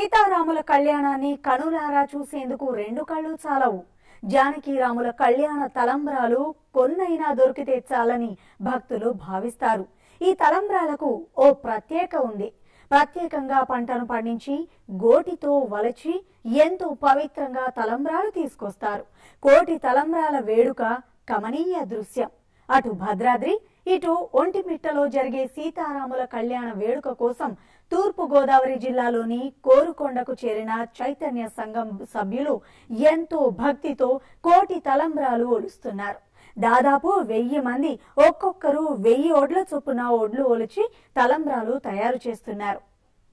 సీతారాముల కళ్యాణాన్ని కనులారా చూసేందుకు రెండు కళ్ళు చాలవు జానకీరాముల కళ్యాణ తలంబ్రాలు కొన్నైనా దొరికితే చాలని భక్తులు భావిస్తారు ఈ తలంబ్రాలకు ఓ ప్రత్యేక ఉంది ప్రత్యేకంగా పంటను పండించి గోటితో వలచి ఎంతో పవిత్రంగా తలంబ్రాలు తీసుకొస్తారు కోటి తలంబ్రాల వేడుక కమనీయ దృశ్యం అటు భద్రాద్రి ఇటు ఒంటిమిట్టలో జరిగే సీతారాముల కళ్యాణ వేడుక కోసం తూర్పు గోదావరి జిల్లాలోని కోరుకొండకు చేరిన చైతన్య సంఘం సభ్యులు ఎంతో భక్తితో కోటి తలంబ్రాలు ఒలుస్తున్నారు దాదాపు వెయ్యి మంది ఒక్కొక్కరు వెయ్యి ఒడ్ల చొప్పున ఒడ్లు ఒలిచి తలంబ్రాలు తయారు చేస్తున్నారు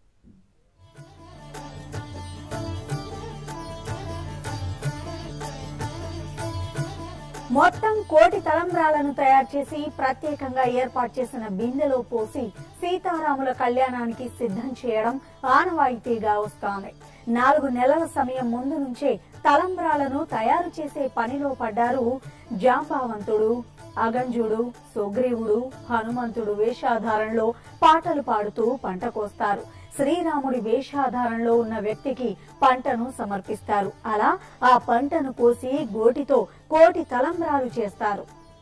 మొత్తం కోటి తలంబ్రాలను తయారు చేసి ప్రత్యేకంగా ఏర్పాటు చేసిన బిందెలో పోసి సీతారాముల కళ్యాణానికి సిద్ధం చేయడం ఆనవాయితీగా వస్తోంది నాలుగు నెలల సమయం ముందు నుంచే తలంబ్రాలను తయారు చేసే పనిలో పడ్డారు జాంబావంతుడు అగంజుడు సుగ్రీవుడు హనుమంతుడు వేషాధారంలో పాటలు పాడుతూ పంట కోస్తారు శ్రీరాముడి వేషాధారంలో ఉన్న వ్యక్తికి పంటను సమర్పిస్తారు అలా ఆ పంటను కోసి గోటితో కోటి తలంబ్రాలు చేస్తారు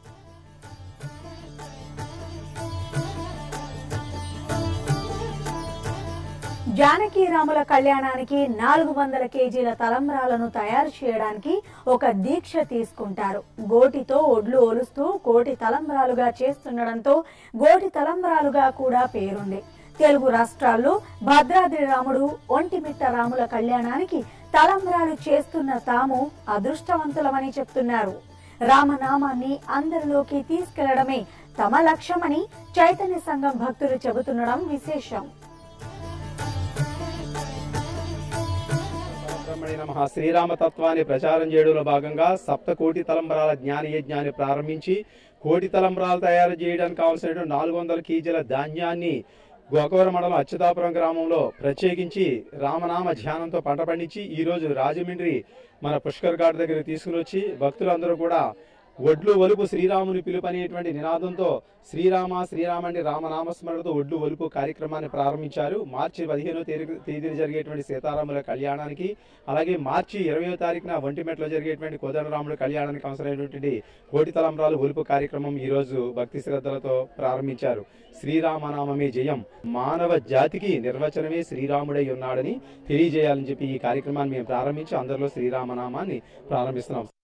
జానకీరాముల కళ్యాణానికి నాలుగు వందల కేజీల తలంబ్రాలను తయారు చేయడానికి ఒక దీక్ష తీసుకుంటారు గోటితో ఒడ్లు ఒలుస్తూ కోటి తలంబ్రాలుగా చేస్తుండడంతో గోటి తలంబ్రాలుగా కూడా పేరుంది తెలుగు రాష్ట్రాల్లో భద్రాద్రి రాముడు ఒంటిమిట్ట రాముల కళ్యాణానికి తలంబ్రాలు చేస్తున్న తాము అదృష్టవంతులమని చెప్తున్నారు రామనామాన్ని అందరిలోకి తీసుకెళ్లడమే తమ లక్ష్యమని చైతన్య సంఘం భక్తులు చెబుతుండడం విశేషం బ్రహ్మణి నమ శ్రీరామ తత్వాన్ని ప్రచారం చేయడంలో భాగంగా సప్త కోటి తలంబరాల జ్ఞాన యజ్ఞాన్ని ప్రారంభించి కోటి తలంబరాలు తయారు చేయడానికి కావాల్సినటువంటి నాలుగు వందల కేజీల ధాన్యాన్ని గోకవరం మండలం అచ్యుతాపురం గ్రామంలో ప్రత్యేకించి రామనామ ధ్యానంతో పంట పండించి ఈ రోజు రాజమండ్రి మన పుష్కర్ ఘాట్ దగ్గర తీసుకుని వచ్చి భక్తులందరూ కూడా ఒడ్లు ఒలుపు శ్రీరాముని పిలుపు అనేటువంటి నినాదంతో శ్రీరామ శ్రీరామండి రామనామస్మరణతో ఒడ్లు ఒలుపు కార్యక్రమాన్ని ప్రారంభించారు మార్చి పదిహేనో తేదీ- తేదీన జరిగేటువంటి సీతారాముల కళ్యాణానికి అలాగే మార్చి ఇరవయో తారీఖున ఒంటిమెట్లో జరిగేటువంటి కోదండరాముల కళ్యాణానికి అవసరమైనటువంటి కోటి తలంబ్రాలు ఒలుపు కార్యక్రమం ఈ రోజు భక్తి శ్రద్ధలతో ప్రారంభించారు శ్రీరామనామమే జయం మానవ జాతికి నిర్వచనమే శ్రీరాముడై ఉన్నాడని తెలియజేయాలని చెప్పి ఈ కార్యక్రమాన్ని మేము ప్రారంభించి అందరిలో శ్రీరామనామాన్ని ప్రారంభిస్తున్నాం